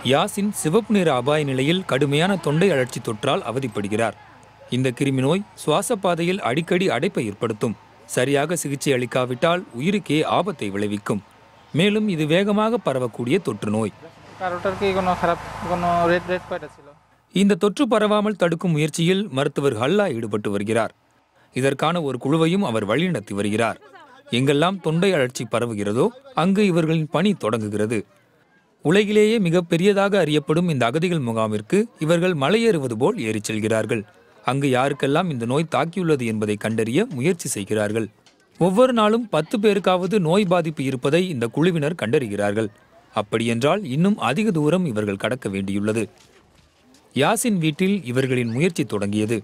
யாசின் சிவப்பு நிற அபாய நிலையில் கடுமையான தொண்டை அழற்சி தொற்றால் அவதிப்படுகிறார் இந்த கிருமி நோய் சுவாச பாதையில் அடிக்கடி அடைப்பை ஏற்படுத்தும் சரியாக சிகிச்சை அளிக்காவிட்டால் உயிருக்கே ஆபத்தை விளைவிக்கும் மேலும் இது வேகமாக பரவக்கூடிய தொற்று நோய் কারোটার কি কোনো খারাপ কোনো রেড রেড কয়টা ছিল இந்த தொற்று பரவாமல் தடுக்கும் முயற்சியில் மருத்துவர் ஹல்லா ஈடுபட்டு வருகிறார் இதற்கான ஒரு குழுவையும் அவர் வழிநடத்தி வருகிறார் எங்கெல்லாம் தொண்டை அழற்சி பரவுகிறதோ அங்கு இவர்களின் பணி தொடங்குகிறது உலகிலேயே மிக பெரியதாக அறியப்படும் இந்த அகதிகள் முகாமிற்கு இவர்கள் மலையேறுவது போல் ஏறிச் செல்கிறார்கள் அங்கு யாருக்கெல்லாம் இந்த நோய் தாக்கியுள்ளது என்பதை கண்டறிய முயற்சி செய்கிறார்கள் ஒவ்வொரு நாளும் பத்து பேருக்காவது நோய் பாதிப்பு இருப்பதை இந்த குழுவினர் கண்டறிகிறார்கள் அப்படியென்றால் இன்னும் அதிக தூரம் இவர்கள் கடக்க வேண்டியுள்ளது யாசின் வீட்டில் இவர்களின் முயற்சி தொடங்கியது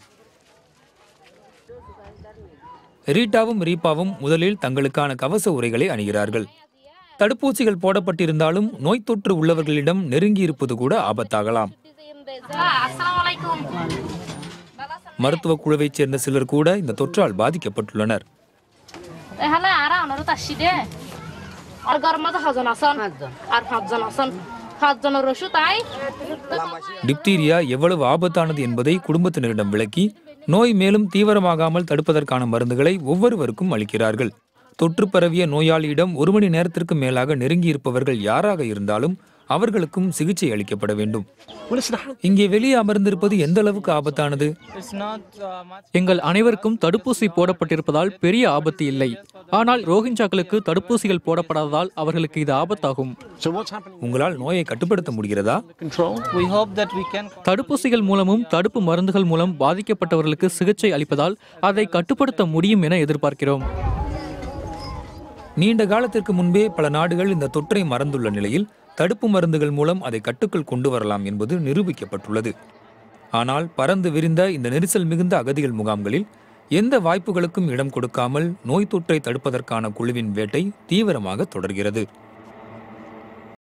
ரீட்டாவும் ரீப்பாவும் முதலில் தங்களுக்கான கவச உரைகளை அணிகிறார்கள் தடுப்பூசிகள் போடப்பட்டிருந்தாலும் நோய் தொற்று உள்ளவர்களிடம் நெருங்கி இருப்பது கூட ஆபத்தாகலாம் மருத்துவ குழுவைச் சேர்ந்த சிலர் கூட இந்த தொற்றால் பாதிக்கப்பட்டுள்ளனர் এখানে আর আনারও তাসি দে আর গরম মতো হাজন আসন আর পাঁচজন আসন পাঁচজনের ওষুধ তাই டிப்தீரியா எவ்வளவு ஆபத்தானது என்பதை குடும்பத்தினரிடம் விளக்கி நோய் மேலும் தீவிரமாகாமல் தடுப்பதற்கான மருந்துகளை ஒவ்வொருவருக்கும் அளிக்கிறார்கள் தொற்று பரவிய நோயாளியிடம் ஒரு மணி நேரத்திற்கு மேலாக நெருங்கி இருப்பவர்கள் யாராக இருந்தாலும் அவர்களுக்கும் சிகிச்சை அளிக்கப்பட வேண்டும் இங்கே வெளியே அமர்ந்திருப்பது எந்த அளவுக்கு ஆபத்தானது ইটস নট মাছ எங்கள் அனைவருக்கும் தடுப்பூசி போடப்பட்டிருப்பதால் பெரிய ஆபத்து இல்லை ஆனால் ரோஹிஞ்சாக்களுக்கு தடுப்பூசிகள் போடப்படாததால் அவர்களுக்கு இது ஆபத்தாகும் உங்களால் நோயை கட்டுப்படுத்த முடிகிறதா we hope that we can தடுப்பூசிகள் மூலமும் தடுப்பு மருந்துகள் மூலம் பாதிக்கப்பட்டவர்களுக்கு சிகிச்சை அளிப்பதால் அதை கட்டுப்படுத்த முடியும் என எதிர்பார்க்கிறோம் நீண்ட காலத்திற்கு முன்பே பல நாடுகள் இந்த தொற்றை மறந்துள்ள நிலையில் தடுப்பு மருந்துகள் மூலம் அதை கட்டுக்குள் கொண்டு வரலாம் என்பது நிரூபிக்கப்பட்டுள்ளது ஆனால் பறந்து விரிந்த இந்த நெரிசல் மிகுந்த அகதிகள் முகாம்களில் எந்த வாய்ப்புகளுக்கும் இடம் கொடுக்காமல் நோய் தொற்றை தடுப்பதற்கான குழுவின் வேட்டை தீவிரமாக தொடர்கிறது